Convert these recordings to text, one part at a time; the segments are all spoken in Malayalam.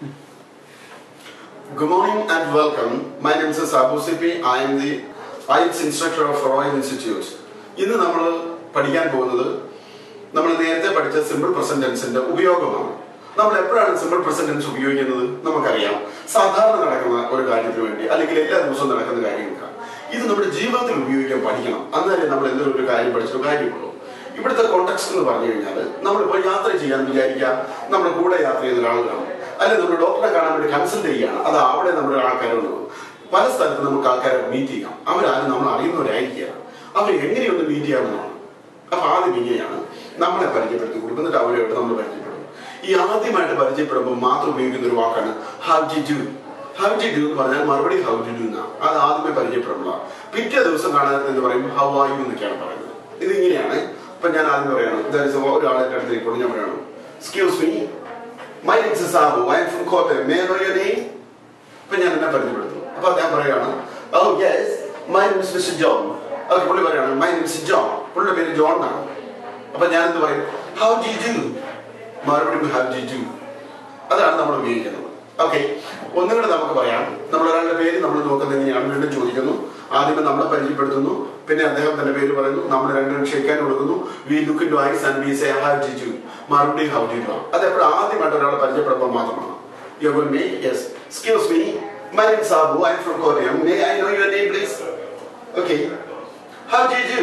Good morning and welcome. My name is Abu Sipi. I am the IELTS instructor of Royal Institute. ഇന്ന് നമ്മൾ പഠിക്കാൻ പോകുന്നത് നമ്മൾ നേരത്തെ പഠിച്ച സിമ്പിൾ പ്രസന്റ് ടെൻസിന്റെ ഉപയോഗമാണ് നമ്മൾ എപ്പോഴാണ് സിമ്പിൾ പ്രസന്റ് ടെൻസ് ഉപയോഗിക്കുന്നത് നമുക്കറിയാം സാധാരണ നടക്കുന്ന ഒരു കാര്യത്തിന് വേണ്ടി അല്ലെങ്കിൽ എല്ലാ ദിവസവും നടക്കുന്ന കാര്യങ്ങൾക്ക് ഇത് നമ്മുടെ ജീവിതത്തിൽ ഉപയോഗിക്കാൻ പഠിക്കണം അന്നേരം നമ്മൾ എന്തെങ്കിലും ഒരു കാര്യം പഠിച്ചിട്ട് കാര്യമുള്ളൂ ഇവിടുത്തെ കോണ്ടക്സ്റ്റ് എന്ന് പറഞ്ഞു കഴിഞ്ഞാൽ നമ്മളിപ്പോൾ യാത്ര ചെയ്യാൻ വിചാരിക്കാം നമ്മുടെ കൂടെ യാത്ര ചെയ്യുന്ന ഒരാളാണ് അല്ലെങ്കിൽ നമ്മൾ ഡോക്ടറെ കാണാൻ വേണ്ടി കൺസൾട്ട് ചെയ്യുകയാണ് അത് അവിടെ നമ്മുടെ ആൾക്കാരുണ്ട് പല സ്ഥലത്ത് നമുക്ക് ആൾക്കാരെ മീറ്റ് ചെയ്യാം അവരാരും നമ്മൾ അറിയുന്നവരായിരിക്കുക അവർ എങ്ങനെയൊന്ന് മീറ്റ് ചെയ്യാമെന്നാണ് അപ്പൊ ആദ്യം ഇങ്ങനെയാണ് നമ്മളെ പരിചയപ്പെടുത്തി കൊടുക്കും എന്നിട്ട് അവരോട് നമ്മൾ പരിചയപ്പെടും ഈ ആദ്യമായിട്ട് പരിചയപ്പെടുമ്പോൾ മാത്രം ഉപയോഗിക്കുന്ന ഒരു വാക്കാണ് how d'you do how d'you do എന്ന് പറഞ്ഞാൽ മറുപടി ഹൗ ജി ഡു എന്നാണ് അത് ആദ്യമേ പരിചയപ്പെടുമ്പോൾ പിറ്റേ ദിവസം കാണാൻ എന്ന് പറയും ഹൗ ആർ യു എന്നൊക്കെയാണ് പറയുന്നത് ഇത് ഇങ്ങനെയാണ് ഇപ്പൊ ഞാൻ ആദ്യം പറയാണ് ഇതായത് ഒരാളെ അടുത്ത് ഇപ്പോൾ ഞാൻ പറയണം excuse me my name is Sabu I am from Kottayam may I know your name ഇപ്പൊ ഞാൻ എന്നെ പരിചയപ്പെടുത്തും അപ്പൊ അദ്ദേഹം പറയാണ് oh yes my name is mister John അത് പുള്ളി പറയാണ് മൈ നെയിം ഇസ് ജോൺ പുള്ളിയുടെ പേര് ജോൺ എന്നാണ് അപ്പൊ ഞാൻ എന്ത് പറയും ഹൗ ഡി ഡു മറുപടി ഹൗ ഡി ഡു അതാണ് നമ്മൾ ഉപയോഗിക്കുന്നത് ഓക്കെ ഒന്നുകൂടെ നമുക്ക് പറയാം നമ്മൾ ഒരാളുടെ പേര് നമ്മൾ നോക്കുന്നത് എങ്ങനെയാണ് വീണ്ടും ചോദിക്കുന്നു ആദ്യമേ നമ്മളെ പരിചയപ്പെടുത്തുന്നു പിന്നെ അദ്ദേഹം തന്റെ പേര് പറയുന്നു നമ്മൾ രണ്ടുപേരും ക്ഷയിക്കാൻ കൊടുക്കുന്നു we look to eyes and we say how d'you do മറുപടി ഹൗ ഡി ഡു അത് എപ്പോഴും ആദ്യമായിട്ട് ഒരാളെ പരിചയപ്പെടുമ്പോൾ മാത്രമാണ് you will me yes excuse me my name Sabu I am from Kottayam may I know your name please okay how d'you do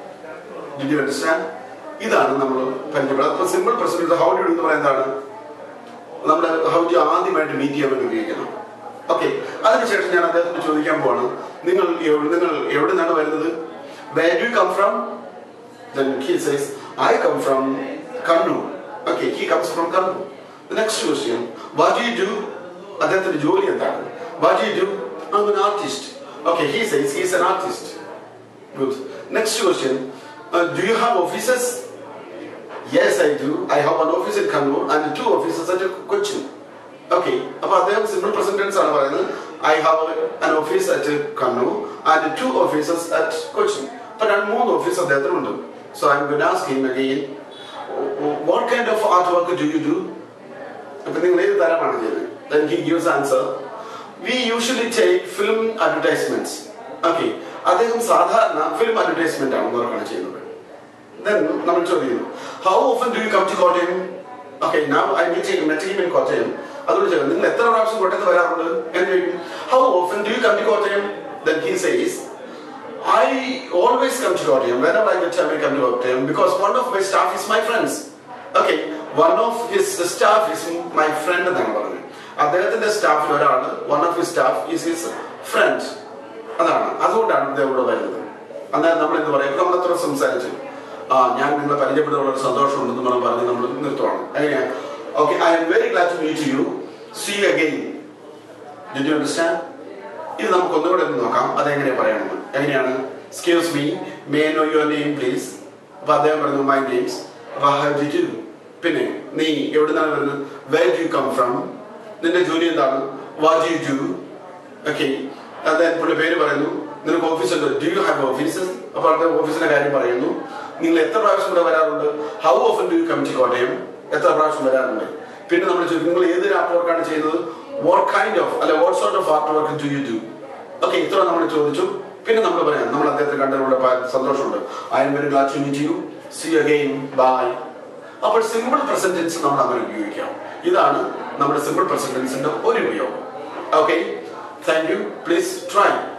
did you understand ഇതാണ് നമ്മൾ പരിചയപ്പെടുന്നത് അപ്പൊ simple present how d'you do എന്ന് പറയുന്നത് എന്താണ് നമ്മുടെ ഹൗജി ആദ്യമായിട്ട് മീറ്റ് ചെയ്യാൻ വേണ്ടി ഉപയോഗിക്കണം ഓക്കെ അതിനുശേഷം ഞാൻ അദ്ദേഹത്തിന് ചോദിക്കാൻ പോവാണ് നിങ്ങൾ എവിടെ- നിങ്ങൾ എവിടെ നിന്നാണ് വരുന്നത് where do come from then he says i come from kannur okay he comes from kannur the next question what do you do അദ്ദേഹത്തിന്റെ ജോലി എന്താണ് what do you do i'm an artist okay he says he's an artist good next question uh, do you have offices Yes, I do. I have one office in Kannur and two offices at Cochin. Okay. അപ്പോൾ അദ്ദേഹം സിമ്പിൾ പ്രസന്റൻസ് ആണ് പറയുന്നത് I have an office at Kannur and two offices at Cochin അപ്പൊ രണ്ട് മൂന്ന് ഓഫീസ് അദ്ദേഹത്തിനുണ്ട് so I am good ask him again what kind of art work do you do അപ്പൊ നിങ്ങൾ ഏത് തരമാണ് ചെയ്യുന്നത് then he gives answer we usually take film advertisements okay അദ്ദേഹം സാധാരണ ഫിലിം അഡ്വർടൈസ്മെന്റ് ആണ് വർക്കാണ് ചെയ്യുന്നത് then നമ്മൾ ചോദിക്കുന്നു how often do you come to Kottayam okay now I meet met him in Kottayam അതുകൊണ്ട് ചോദിക്കും നിങ്ങൾ എത്ര പ്രാവശ്യം കോട്ടയത്ത് വരാറുണ്ട് എന്ന് ചോദിക്കും how often do you come to Kottayam then he says I always come to Kottayam whenever I get time I come to Kottayam because one of my staff is my friends. Okay, one of his staff is my friend എന്നാണ് പറഞ്ഞത് അദ്ദേഹത്തിന്റെ സ്റ്റാഫിൽ ഒരാള് one of his staff is his friend അതാണ് അതുകൊണ്ടാണ് ഇദ്ദേഹം ഇവിടെ വരുന്നത് അന്നേരം നമ്മൾ എന്ത് പറയും നമ്മൾ അത്ര സംസാരിച്ചു ആ ഞാൻ നിങ്ങളെ പരിചയപ്പെട്ട വളരെ സന്തോഷമുണ്ടെന്ന് നമ്മൾ പറഞ്ഞ് നമ്മൾ നിർത്തുവാണ് എങ്ങനെയാ okay I am very glad to meet you see again did you understand ഇത് നമുക്ക് ഒന്നുകൂടെ ഒന്ന് നോക്കാം അതെങ്ങനെ പറയണമെന്ന് എങ്ങനെയാണ് excuse me may know your name please അപ്പൊ അദ്ദേഹം പറഞ്ഞു മൈ നെയിംസ് അപ്പൊ ഹൗ ഡി യു പിന്നെ നീ എവിടെ നിന്നാണ് വരുന്നത് where do you come from നിന്റെ ജോലി എന്താണ് വാട്ട് യു ഡു ഓക്കെ അദ്ദേഹം പുള്ളി പേര് പറയുന്നു നിനക്ക് ഓഫീസ് ഉണ്ട് ഡു യു ഹാവ് ഓഫീസസ് അപ്പൊ അദ്ദേഹം ഓഫീസിന്റെ കാര്യം പറയുന്നു നിങ്ങൾ എത്ര പ്രാവശ്യം ഇവിടെ വരാറുണ്ട് how often do you come to Kottayam എത്ര പ്രാവശ്യം വരാറുണ്ട് പിന്നെ നമ്മൾ ചോദിക്കും നിങ്ങൾ ഏത് ആർട്ട് വർക്കാണ് ചെയ്യുന്നത് വാട്ട് കൈൻഡ് ഓഫ് അല്ലെ what sort of art work do you do okay ഇത്ര നമ്മൾ ചോദിച്ചു പിന്നെ നമ്മൾ പറയാം നമ്മൾ അദ്ദേഹത്തെ കണ്ടതിലൂടെ സന്തോഷമുണ്ട് I am very glad to meet you see again bye അപ്പോൾ സിമ്പിൾ പ്രസന്റൻസ് നമ്മൾ അങ്ങനെ ഉപയോഗിക്കാം ഇതാണ് നമ്മുടെ സിമ്പിൾ പ്രസന്റൻസിന്റെ ഒരു ഉപയോഗം okay thank you please try